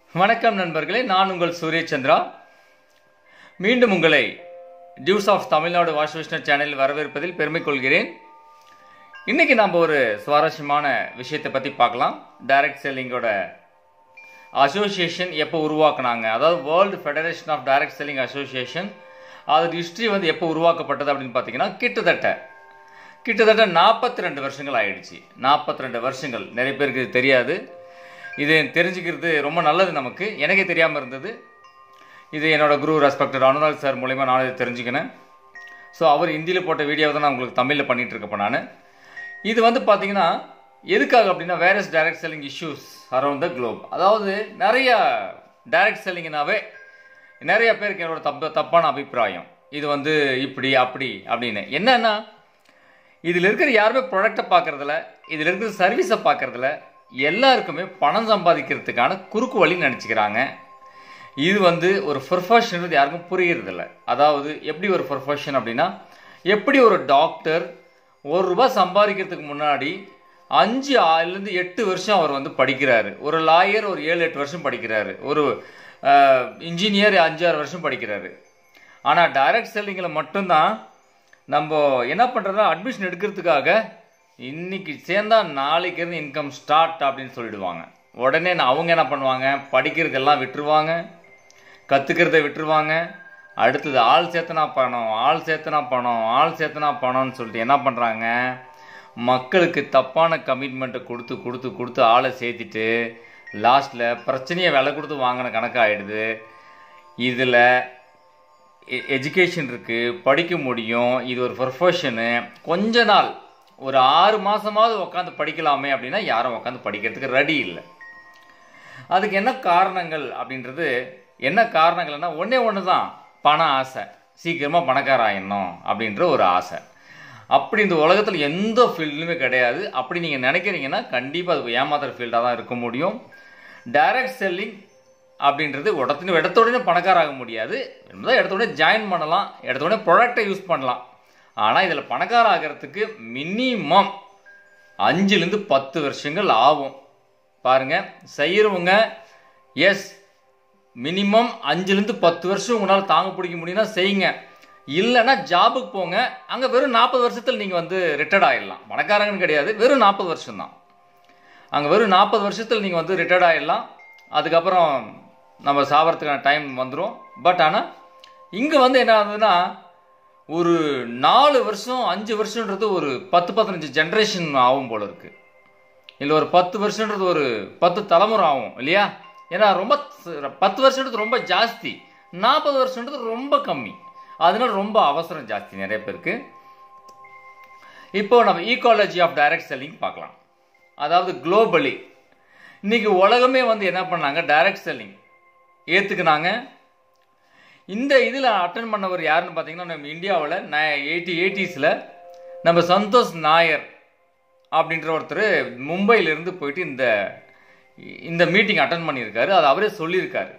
வணக்கம் நண்பர்களே நான் உங்கள் சூரிய சந்திரா மீண்டும் உங்களை டியூஸ் ஆஃப் தமிழ்நாடு வாஷ் விஷ்ணு சேனலில் வரவேற்பதில் பெருமை கொள்கிறேன் இன்னைக்கு நாம் ஒரு சுவாரஸ்யமான விஷயத்தை பற்றி பார்க்கலாம் டைரக்ட் செல்லிங்கோட அசோசியேஷன் எப்போ உருவாக்குனாங்க அதாவது world federation of direct selling association அதோட ஹிஸ்ட்ரி வந்து எப்போ உருவாக்கப்பட்டது அப்படின்னு பார்த்தீங்கன்னா கிட்டத்தட்ட கிட்டத்தட்ட நாற்பத்தி ரெண்டு வருஷங்கள் ஆயிடுச்சு நாற்பத்தி ரெண்டு வருஷங்கள் நிறைய பேருக்கு இது தெரியாது இது தெரிஞ்சுக்கிறது ரொம்ப நல்லது நமக்கு எனக்கே தெரியாமல் இருந்தது இது என்னோட குரு ரெஸ்பெக்டட் அனுராக் சார் மூலிமா நான் இதை தெரிஞ்சுக்கினேன் ஸோ அவர் ஹிந்தியில் போட்ட வீடியோவை தான் நான் உங்களுக்கு தமிழில் பண்ணிகிட்டு இருக்கப்போ நான் இது வந்து பார்த்தீங்கன்னா எதுக்காக அப்படின்னா various direct selling issues around the globe அதாவது நிறைய டைரக்ட் செல்லிங்னாவே நிறைய பேருக்கு என்னோட தப்பு தப்பான அபிப்பிராயம் இது வந்து இப்படி அப்படி அப்படின்னு என்னன்னா இதில் இருக்கிற யாருமே ப்ராடக்டை பார்க்கறதில்ல இதில் இருக்கிற சர்வீஸை பார்க்கறதில்ல எல்லாருக்குமே பணம் சம்பாதிக்கிறதுக்கான குறுக்கு வழி நினச்சிக்கிறாங்க இது வந்து ஒரு ப்ரொஃபஷன் யாருக்கும் புரியறதில்ல அதாவது எப்படி ஒரு ப்ரொஃபஷன் அப்படின்னா எப்படி ஒரு டாக்டர் ஒரு ரூபாய் சம்பாதிக்கிறதுக்கு முன்னாடி அஞ்சு ஆறுலேருந்து எட்டு வருஷம் அவர் வந்து படிக்கிறாரு ஒரு லாயர் ஒரு ஏழு எட்டு வருஷம் படிக்கிறாரு ஒரு இன்ஜினியர் அஞ்சாறு வருஷம் படிக்கிறாரு ஆனால் டைரக்ட் செல்லிங்கில் மட்டும்தான் நம்ம என்ன பண்ணுறோம்னா அட்மிஷன் எடுக்கிறதுக்காக இன்னைக்கு சேர்ந்தா நாளைக்கு இருந்து இன்கம் ஸ்டார்ட் அப்படின்னு சொல்லிடுவாங்க உடனே நான் அவங்க என்ன பண்ணுவாங்க படிக்கிறதெல்லாம் விட்டுருவாங்க கற்றுக்கிறத விட்டுருவாங்க அடுத்தது ஆள் சேர்த்தனா பணம் ஆள் சேர்த்தனா பணம் ஆள் சேர்த்தனா பணம்னு சொல்லிட்டு என்ன பண்ணுறாங்க மக்களுக்கு தப்பான கமிட்மெண்ட்டை கொடுத்து கொடுத்து கொடுத்து ஆளை சேர்த்திட்டு லாஸ்ட்டில் பிரச்சனையை விலை கொடுத்து வாங்கின கணக்காகிடுது இதில் எஜுகேஷன் இருக்குது படிக்க முடியும் இது ஒரு ப்ரொஃபஷனு கொஞ்ச நாள் ஒரு ஆறு மாதமாவது உட்காந்து படிக்கலாமே அப்படின்னா யாரும் உட்காந்து படிக்கிறதுக்கு ரெடி இல்லை அதுக்கு என்ன காரணங்கள் அப்படின்றது என்ன காரணங்கள்னா ஒன்றே ஒன்று தான் பண ஆசை சீக்கிரமாக பணக்கார ஆயிடணும் அப்படின்ற ஒரு ஆசை அப்படி இந்த உலகத்தில் எந்த ஃபீல்டுலுமே கிடையாது அப்படி நீங்கள் நினைக்கிறீங்கன்னா கண்டிப்பாக அது ஏமாத்துற ஃபீல்டாக தான் இருக்க முடியும் டைரக்ட் செல்லிங் அப்படின்றது உடனே எடுத்த உடனே பணக்காராக முடியாது எடுத்த உடனே ஜாயின் பண்ணலாம் எடுத்த உடனே ப்ராடக்டை யூஸ் பண்ணலாம் ஆனால் இதில் பணக்கார ஆகிறதுக்கு மினிமம் அஞ்சுலேருந்து பத்து வருஷங்கள் ஆகும் பாருங்க செய்கிறவங்க எஸ் மினிமம் அஞ்சுலேருந்து பத்து வருஷம் உங்களால் தாங்க பிடிக்க முடியும்னா செய்யுங்க இல்லைன்னா ஜாபுக்கு போங்க அங்கே வெறும் நாற்பது வருஷத்தில் நீங்கள் வந்து ரிட்டையர்ட் ஆகிடலாம் பணக்காரங்கன்னு கிடையாது வெறும் நாற்பது வருஷம் தான் அங்கே வெறும் நாற்பது வருஷத்தில் நீங்கள் வந்து ரிட்டையர்ட் ஆகிடலாம் அதுக்கப்புறம் நம்ம சாவறதுக்கான டைம் வந்துடும் பட் ஆனால் இங்கே வந்து என்ன ஆகுதுன்னா ஒரு நாலு வருஷம் அஞ்சு வருஷன்றது ஒரு பத்து பதினஞ்சு ஜென்ரேஷன் ஆகும் போல இருக்கு இல்லை ஒரு பத்து வருஷன்றது ஒரு பத்து தலைமுறை ஆகும் இல்லையா ஏன்னா ரொம்ப பத்து வருஷன்றது ரொம்ப ஜாஸ்தி நாற்பது வருஷன்றது ரொம்ப கம்மி அதனால ரொம்ப அவசரம் ஜாஸ்தி நிறைய பேருக்கு இப்போ நம்ம ஈகாலஜி ஆஃப் டைரக்ட் செல்லிங் பார்க்கலாம் அதாவது குளோபலி இன்னைக்கு உலகமே வந்து என்ன பண்ணாங்க டைரக்ட் செல்லிங் ஏற்றுக்குனாங்க இந்த இதில் அட்டன் பண்ணவர் யாருன்னு பார்த்தீங்கன்னா நம்ம இந்தியாவில் ந எயிட்டி எயிட்டிஸில் நம்ம சந்தோஷ் நாயர் அப்படின்ற ஒருத்தர் மும்பையிலேருந்து போயிட்டு இந்த இந்த மீட்டிங் அட்டன் பண்ணியிருக்காரு அது அவரே சொல்லியிருக்காரு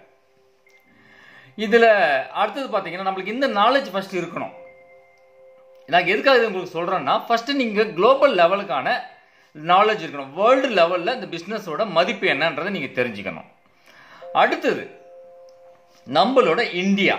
இதில் அடுத்தது பார்த்தீங்கன்னா நம்மளுக்கு இந்த நாலேஜ் ஃபஸ்ட் இருக்கணும் நான் எதுக்காக இது உங்களுக்கு சொல்கிறேன்னா ஃபஸ்ட்டு நீங்கள் குளோபல் லெவலுக்கான நாலேஜ் இருக்கணும் வேர்ல்டு லெவலில் இந்த பிஸ்னஸோட மதிப்பு என்னன்றதை நீங்கள் தெரிஞ்சுக்கணும் அடுத்தது நம்மளோட இந்தியா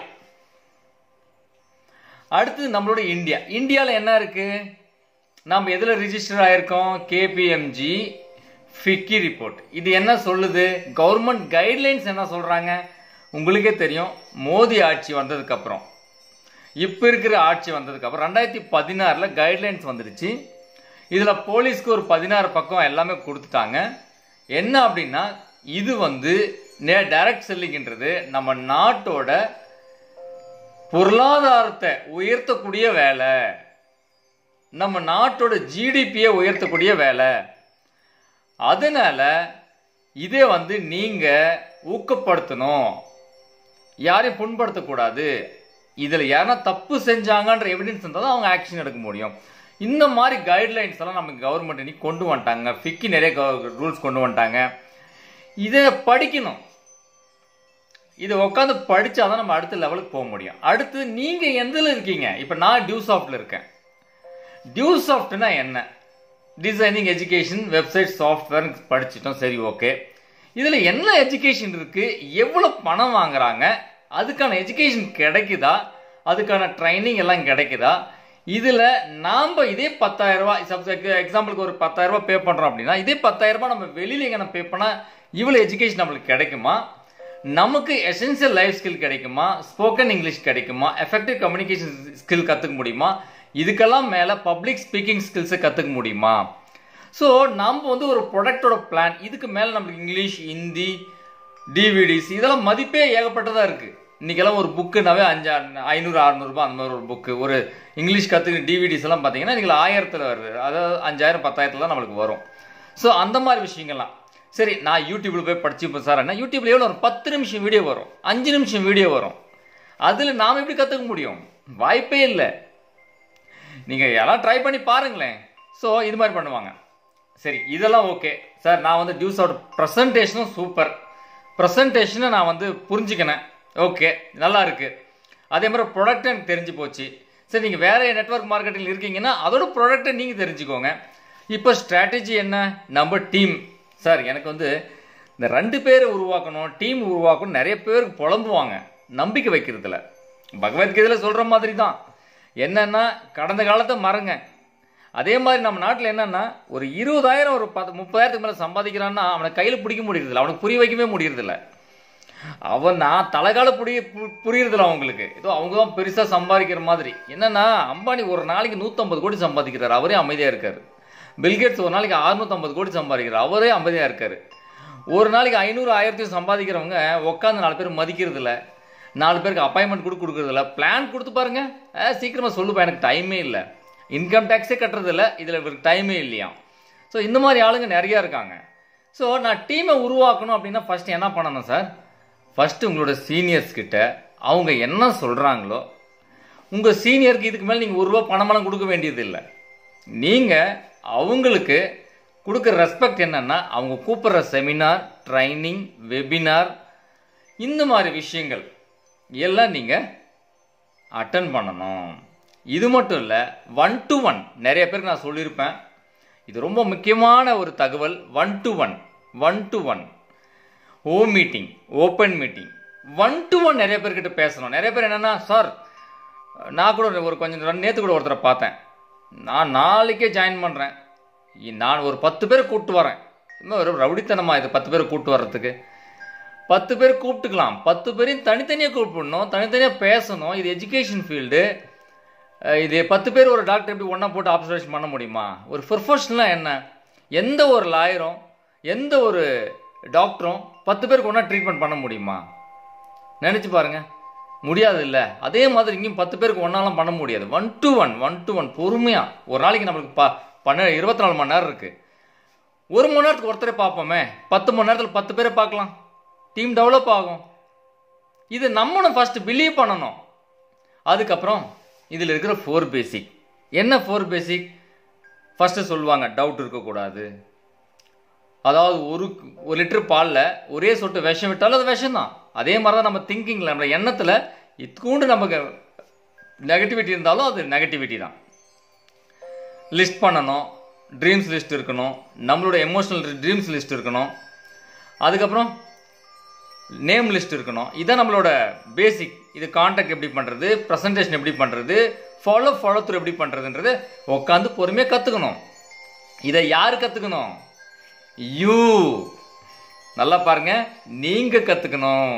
அடுத்தது நம்மளோட இந்தியா இந்தியாவில் என்ன இருக்கு நம்ம எதில் ரிஜிஸ்டர் ஆயிருக்கோம் கேபிஎம்ஜி ஃபிக்கி ரிப்போர்ட் இது என்ன சொல்லுது கவர்மெண்ட் கைட்லைன்ஸ் என்ன சொல்றாங்க உங்களுக்கே தெரியும் மோடி ஆட்சி வந்ததுக்கு அப்புறம் இப்போ இருக்கிற ஆட்சி வந்ததுக்கு அப்புறம் ரெண்டாயிரத்தி பதினாறில் கைட்லைன்ஸ் வந்துடுச்சு இதில் போலீஸ்க்கு ஒரு பதினாறு பக்கம் எல்லாமே கொடுத்துட்டாங்க என்ன அப்படின்னா இது வந்து நே டைரக்ட் செல்லிங்ன்றது நம்ம நாட்டோட பொருளாதாரத்தை உயர்த்தக்கூடிய வேலை நம்ம நாட்டோட ஜிடிபியை உயர்த்தக்கூடிய வேலை அதனால இதை வந்து நீங்க ஊக்கப்படுத்தணும் யாரையும் புண்படுத்தக்கூடாது இதில் யாரா தப்பு செஞ்சாங்கன்ற எவிடன்ஸ் இருந்தால் தான் அவங்க ஆக்ஷன் எடுக்க முடியும் இந்த மாதிரி கைட்லைன்ஸ் எல்லாம் நம்ம கவர்மெண்ட் இன்னைக்கு கொண்டு வந்துட்டாங்க ஃபிக்கி நிறைய ரூல்ஸ் கொண்டு வந்துட்டாங்க இதை படிக்கணும் இதை உட்காந்து படித்தா தான் நம்ம அடுத்த லெவலுக்கு போக முடியும் அடுத்து நீங்கள் எந்தில் இருக்கீங்க இப்போ நான் டியூ சாஃப்டில் இருக்கேன் டியூ சாஃப்ட்னா என்ன டிசைனிங் எஜுகேஷன் வெப்சைட் சாஃப்ட்வேர் படிச்சிட்டோம் சரி ஓகே இதில் என்ன எஜுகேஷன் இருக்கு எவ்வளோ பணம் வாங்குறாங்க அதுக்கான எஜுகேஷன் கிடைக்குதா அதுக்கான ட்ரைனிங் எல்லாம் கிடைக்குதா இதில் நாம் இதே பத்தாயிரம் ரூபாய் எக்ஸாம்பிளுக்கு ஒரு பத்தாயிரம் ரூபாய் பே பண்ணுறோம் அப்படின்னா இதே பத்தாயிரம் ரூபாய் நம்ம வெளியில் எங்கே பே பண்ணால் இவ்வளோ எஜுகேஷன் நம்மளுக்கு கிடைக்குமா நமக்கு எசென்சியல் லைஃப் ஸ்கில் கிடைக்குமா ஸ்போக்கன் இங்கிலீஷ் கிடைக்குமா எஃபெக்டிவ் கம்யூனிகேஷன் ஸ்கில் கற்றுக்க முடியுமா இதுக்கெல்லாம் மேலே பப்ளிக் ஸ்பீக்கிங் ஸ்கில்ஸை கற்றுக்க முடியுமா ஸோ நம்ம வந்து ஒரு ப்ராடக்டோட பிளான் இதுக்கு மேலே நம்மளுக்கு இங்கிலீஷ் ஹிந்தி டிவிடிஸ் இதெல்லாம் மதிப்பே ஏகப்பட்டதாக இருக்குது இன்றைக்கெல்லாம் ஒரு புக்குனாவே அஞ்சு ஐநூறு அறநூறுபா அந்த மாதிரி ஒரு புக்கு ஒரு இங்கிலீஷ் கற்றுக்க டிவிடிஸ் எல்லாம் பார்த்தீங்கன்னா இன்றைக்கி ஆயிரத்தில் வருது அதாவது அஞ்சாயிரம் பத்தாயிரத்தில் தான் நம்மளுக்கு வரும் ஸோ அந்த மாதிரி விஷயங்கள்லாம் சரி நான் யூடியூப்பில் போய் படிச்சு இப்போ சார் என்ன யூடியூப்ல எவ்வளோ வரும் பத்து நிமிஷம் வீடியோ வரும் அஞ்சு நிமிஷம் வீடியோ வரும் அதில் நாம் எப்படி கற்றுக்க முடியும் வாய்ப்பே இல்லை நீங்கள் எல்லாம் ட்ரை பண்ணி பாருங்களேன் ஸோ இது மாதிரி பண்ணுவாங்க சரி இதெல்லாம் ஓகே சார் நான் வந்து டியூஸோட ப்ரெசன்டேஷனும் சூப்பர் ப்ரெசன்டேஷனை நான் வந்து புரிஞ்சுக்கினேன் ஓகே நல்லா இருக்கு அதே மாதிரி ப்ராடக்ட் எனக்கு தெரிஞ்சு போச்சு சரி நீங்கள் வேற நெட்ஒர்க் மார்க்கெட்டிங் இருக்கீங்கன்னா அதோட ப்ராடக்ட்டை நீங்கள் தெரிஞ்சுக்கோங்க இப்போ ஸ்ட்ராட்டஜி என்ன நம்ம டீம் சார் எனக்கு வந்து இந்த ரெண்டு பேரை உருவாக்கணும் டீம் உருவாக்கணும் நிறைய பேருக்கு புலம்புவாங்க நம்பிக்கை வைக்கிறதுல பகவத்கீதையில் சொல்கிற மாதிரி தான் என்னன்னா கடந்த காலத்தை மறங்க அதே மாதிரி நம்ம நாட்டில் என்னன்னா ஒரு இருபதாயிரம் ஒரு பத்து முப்பதாயிரத்துக்கு மேலே சம்பாதிக்கிறான்னா அவனை கையில் பிடிக்க முடியறதில்ல அவனுக்கு புரிய வைக்கவே முடியறதில்ல அவன் நான் தலைகால புரிய பு- புரியறதில்ல அவங்களுக்கு ஏதோ அவங்க தான் பெருசாக சம்பாதிக்கிற மாதிரி என்னன்னா அம்பானி ஒரு நாளைக்கு நூற்றம்பது கோடி சம்பாதிக்கிறார் அவரே அமைதியாக இருக்காரு பில்கேட்ஸ் ஒரு நாளைக்கு 650 கோடி சம்பாதிக்கிறார் அவரே அமைதியாக இருக்காரு ஒரு நாளைக்கு ஐநூறு ஆயிரத்தையும் சம்பாதிக்கிறவங்க உட்காந்து நாலு பேர் மதிக்கிறது இல்ல நாலு பேருக்கு அப்பாயின்மெண்ட் கூட கொடுக்கறது இல்ல பிளான் கொடுத்து பாருங்க அஹ், சீக்கிரமா சொல்லுப்பா எனக்கு டைமே இல்லை இன்கம் டேக்ஸே கட்டுறது இல்ல இதில் இவருக்கு டைமே இல்லையா ஸோ இந்த மாதிரி ஆளுங்க நிறையா இருக்காங்க ஸோ நான் டீமை உருவாக்கணும் அப்படின்னா ஃபர்ஸ்ட் என்ன பண்ணணும் சார் ஃபர்ஸ்ட் உங்களோட சீனியர்ஸ் கிட்ட அவங்க என்ன சொல்றாங்களோ உங்க சீனியருக்கு இதுக்கு மேலே நீங்க ஒரு ரூபா பணமெல்லாம் கொடுக்க வேண்டியது இல்லை நீங்க அவங்களுக்கு கொடுக்குற ரெஸ்பெக்ட் என்னன்னா அவங்க கூப்பிடுற செமினார் ட்ரைனிங் வெபினார் இந்த மாதிரி விஷயங்கள் எல்லாம் நீங்க அட்டன் பண்ணணும் இது மட்டும் இல்லை ஒன் டு ஒன் நிறைய பேருக்கு நான் சொல்லியிருப்பேன் இது ரொம்ப முக்கியமான ஒரு தகவல் one to one one to one ஓ meeting open meeting one to one நிறைய பேர்கிட்ட பேசணும் நிறைய பேர் என்னன்னா சார் நான் கூட ஒரு கொஞ்சம் நேற்று கூட ஒருத்தரை பார்த்தேன் நான் நாளைக்கே ஜாயின் பண்ணுறேன் நான் ஒரு பத்து பேர் கூப்பிட்டு வரேன் இன்னும் ஒரு ரவுடித்தனமா இது பத்து பேர் கூப்பிட்டு வர்றதுக்கு பத்து பேர் கூப்பிட்டுக்கலாம் பத்து பேரையும் தனித்தனியாக கூப்பிடணும் தனித்தனியாக பேசணும் இது எஜுகேஷன் ஃபீல்டு இது பத்து பேர் ஒரு டாக்டர் எப்படி ஒன்றா போட்டு ஆப்சர்வேஷன் பண்ண முடியுமா ஒரு ப்ரொஃபஷனலாக என்ன எந்த ஒரு லாயரும் எந்த ஒரு டாக்டரும் பத்து பேருக்கு ஒன்றா ட்ரீட்மெண்ட் பண்ண முடியுமா நினச்சி பாருங்க முடியாது இல்லை அதே மாதிரி இங்கேயும் பத்து பேருக்கு ஒன்றாலாம் பண்ண முடியாது one to one one to one பொறுமையாக ஒரு நாளைக்கு நம்மளுக்கு ப பன்ன இருபத்தி நாலு மணி நேரம் இருக்குது ஒரு மணி நேரத்துக்கு ஒருத்தரை பார்ப்போமே பத்து மணி நேரத்தில் பத்து பேரை பார்க்கலாம் டீம் டெவலப் ஆகும் இது நம்மளும் ஃபர்ஸ்ட் பிலீவ் பண்ணணும் அதுக்கப்புறம் இதில் இருக்கிற ஃபோர் பேசிக் என்ன ஃபோர் பேசிக் ஃபர்ஸ்ட் சொல்லுவாங்க டவுட் இருக்கக்கூடாது அதாவது ஒரு ஒரு லிட்டர் பாலில் ஒரே சொட்டு விஷம் விட்டாலும் அது விஷம் தான் அதே மாதிரி தான் நம்ம திங்கிங்கில் நம்ம எண்ணத்தில் இத்துக்கூண்டு நமக்கு நெகட்டிவிட்டி இருந்தாலும் அது நெகட்டிவிட்டி தான் லிஸ்ட் பண்ணணும் ட்ரீம்ஸ் லிஸ்ட் இருக்கணும் நம்மளோட எமோஷனல் ட்ரீம்ஸ் லிஸ்ட் இருக்கணும் அதுக்கப்புறம் நேம் லிஸ்ட் இருக்கணும் இதான் நம்மளோட பேசிக் இது காண்டாக்ட் எப்படி பண்ணுறது ப்ரெசன்டேஷன் எப்படி பண்ணுறது ஃபாலோ ஃபாலோ த்ரூ எப்படி பண்ணுறதுன்றது உட்காந்து பொறுமையாக கற்றுக்கணும் இதை யார் கற்றுக்கணும் யூ நல்லா பாருங்க நீங்க கத்துக்கணும்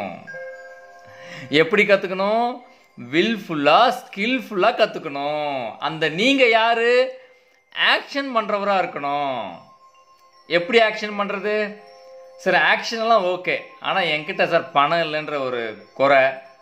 எப்படி கத்துக்கணும் வில்ஃபுல்லா ஸ்கில்ஃபுல்லா கத்துக்கணும் அந்த நீங்க யாரு ஆக்ஷன் பண்றவரா இருக்கணும் எப்படி ஆக்ஷன் பண்றது சார் ஆக்ஷன் எல்லாம் ஓகே ஆனா என்கிட்ட சார் பணம் இல்லைன்ற ஒரு குறை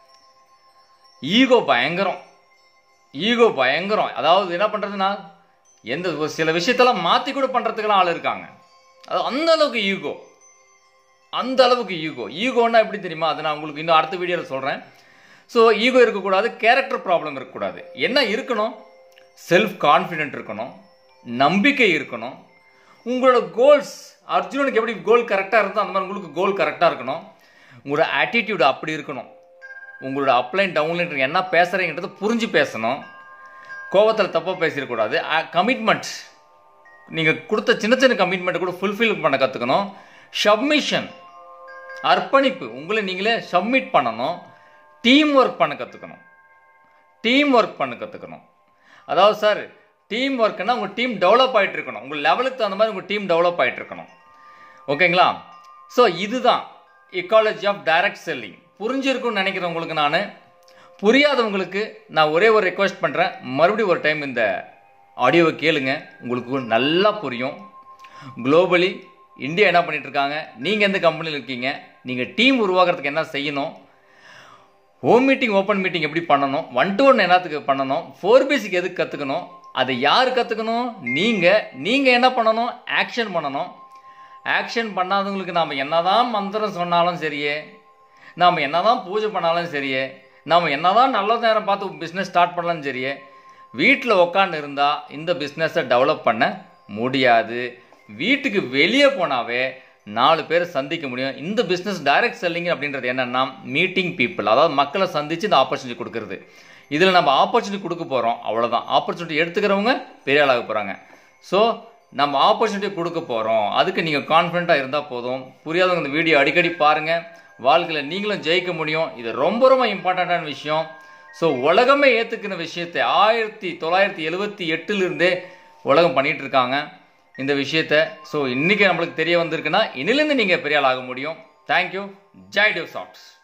ஈகோ பயங்கரம் ஈகோ பயங்கரம் அதாவது என்ன பண்றதுன்னா எந்த ஒரு சில விஷயத்தெல்லாம் மாத்தி கூட பண்றதுக்கெல்லாம் ஆள் இருக்காங்க அது அந்த அளவுக்கு ஈகோ அந்த அளவுக்கு ஈகோ ஈகோன்னா எப்படி தெரியுமா அதை நான் உங்களுக்கு இன்னும் அடுத்த வீடியோவில் சொல்கிறேன் ஸோ ஈகோ இருக்கக்கூடாது கேரக்டர் ப்ராப்ளம் இருக்கக்கூடாது என்ன இருக்கணும் செல்ஃப் கான்ஃபிடென்ட் இருக்கணும் நம்பிக்கை இருக்கணும் உங்களோட கோல்ஸ் அர்ஜுனனுக்கு எப்படி கோல் கரெக்டாக இருந்தோ அந்த மாதிரி உங்களுக்கு கோல் கரெக்டாக இருக்கணும் உங்களோட ஆட்டிடியூட் அப்படி இருக்கணும் உங்களோட அப்லைன் டவுன்லைன் என்ன பேசுகிறீங்கிறத புரிஞ்சு பேசணும் கோவத்தில் தப்பாக பேசிடக்கூடாது கமிட்மெண்ட் நீங்கள் கொடுத்த சின்ன சின்ன கமிட்மெண்ட்டை கூட ஃபுல்ஃபில் பண்ண கற்றுக்கணும் சப்மிஷன் அர்ப்பணிப்பு உங்களை நீங்களே சப்மிட் பண்ணணும் டீம் ஒர்க் பண்ண கற்றுக்கணும் டீம் ஒர்க் பண்ண கற்றுக்கணும் அதாவது சார் டீம் ஒர்க்குன்னா உங்கள் டீம் டெவலப் ஆகிட்டு இருக்கணும் உங்கள் லெவலுக்கு தகுந்த மாதிரி உங்கள் டீம் டெவலப் ஆகிட்டு இருக்கணும் ஓகேங்களா ஸோ இதுதான் இக்காலஜி ஆஃப் டைரக்ட் செல்லிங் புரிஞ்சிருக்கும்னு நினைக்கிறவங்களுக்கு நான் புரியாதவங்களுக்கு நான் ஒரே ஒரு ரெக்வஸ்ட் பண்ணுறேன் மறுபடியும் ஒரு டைம் இந்த ஆடியோவை கேளுங்க உங்களுக்கு நல்லா புரியும் குளோபலி இந்தியா என்ன பண்ணிட்டு இருக்காங்க நீங்கள் எந்த கம்பெனியில் இருக்கீங்க நீங்கள் டீம் உருவாக்குறதுக்கு என்ன செய்யணும் ஹோம் மீட்டிங் ஓப்பன் மீட்டிங் எப்படி பண்ணணும் ஒன் டு ஒன் என்னத்துக்கு பண்ணணும் ஃபோர் பேசிக் எதுக்கு கற்றுக்கணும் அதை யார் கற்றுக்கணும் நீங்கள் நீங்கள் என்ன பண்ணணும் ஆக்ஷன் பண்ணணும் ஆக்ஷன் பண்ணாதவங்களுக்கு நாம் என்னதான் மந்திரம் சொன்னாலும் சரியே நாம் என்னதான் பூஜை பண்ணாலும் சரியே நாம் என்னதான் நல்ல நேரம் பார்த்து பிஸ்னஸ் ஸ்டார்ட் பண்ணாலும் சரியே வீட்டில் உக்காந்து இருந்தால் இந்த பிஸ்னஸை டெவலப் பண்ண முடியாது வீட்டுக்கு வெளியே போனாவே நாலு பேரை சந்திக்க முடியும் இந்த பிஸ்னஸ் டைரக்ட் செல்லிங் அப்படின்றது என்னென்னா மீட்டிங் பீப்புள் அதாவது மக்களை சந்தித்து இந்த ஆப்பர்ச்சுனிட்டி கொடுக்கறது இதில் நம்ம ஆப்பர்ச்சுனிட்டி கொடுக்க போகிறோம் அவ்வளோதான் ஆப்பர்ச்சுனிட்டி எடுத்துக்கிறவங்க பெரிய ஆளாக போகிறாங்க ஸோ நம்ம ஆப்பர்ச்சுனிட்டி கொடுக்க போகிறோம் அதுக்கு நீங்கள் கான்ஃபிடண்ட்டாக இருந்தால் போதும் புரியாதவங்க இந்த வீடியோ அடிக்கடி பாருங்கள் வாழ்க்கையில் நீங்களும் ஜெயிக்க முடியும் இது ரொம்ப ரொம்ப இம்பார்ட்டண்ட்டான விஷயம் ஸோ உலகமே ஏற்றுக்கிற விஷயத்தை ஆயிரத்தி தொள்ளாயிரத்தி எழுபத்தி எட்டுலேருந்தே உலகம் பண்ணிகிட்டு இருக்காங்க இந்த விஷயத்த ஸோ இன்றைக்கி நம்மளுக்கு தெரிய வந்திருக்குன்னா இன்னிலேருந்து நீங்கள் பெரிய ஆள் ஆக முடியும் தேங்க்யூ ஜாய் டிவ் சாஃப்ட்ஸ்